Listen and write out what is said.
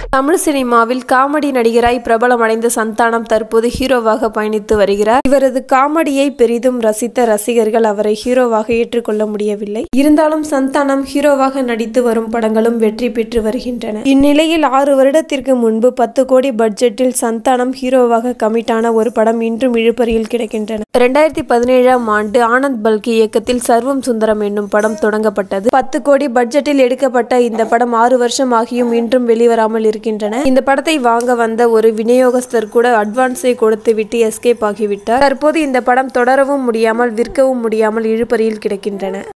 தமிழ் சினிமாவில் காமெடி நடிகராய் பிரபலமடைந்த சந்தானம் தற்போது ஹீரோவாக பயணித்து வருகிறார் இவரது காமெடியை பெரிதும் ரசித்த ரசிகர்கள் அவரை ஹீரோவாக ஏற்றுக்கொள்ள முடியவில்லை இருந்தாலும் சந்தானம் ஹீரோவாக நடித்து வரும் படங்களும் வெற்றி பெற்று வருகின்றன இந்நிலையில் ஆறு வருடத்திற்கு முன்பு பத்து கோடி பட்ஜெட்டில் சந்தானம் ஹீரோவாக கமிட்டான ஒரு படம் இன்றும் இழுபறியில் கிடக்கின்றன இரண்டாயிரத்தி பதினேழாம் ஆண்டு ஆனந்த் பல்கி இயக்கத்தில் சர்வம் சுந்தரம் என்னும் படம் தொடங்கப்பட்டது பத்து கோடி பட்ஜெட்டில் எடுக்கப்பட்ட இந்த படம் ஆறு வருஷம் ஆகியும் இன்றும் வெளிவராமல் இருக்கின்றன இந்த படத்தை வாங்க வந்த ஒரு விநியோகஸ்தர் கூட அட்வான்ஸை கொடுத்து விட்டு எஸ்கேப் ஆகிவிட்டார் தற்போது இந்த படம் தொடரவும் முடியாமல் விற்கவும் முடியாமல் இழுபறியில் கிடக்கின்றன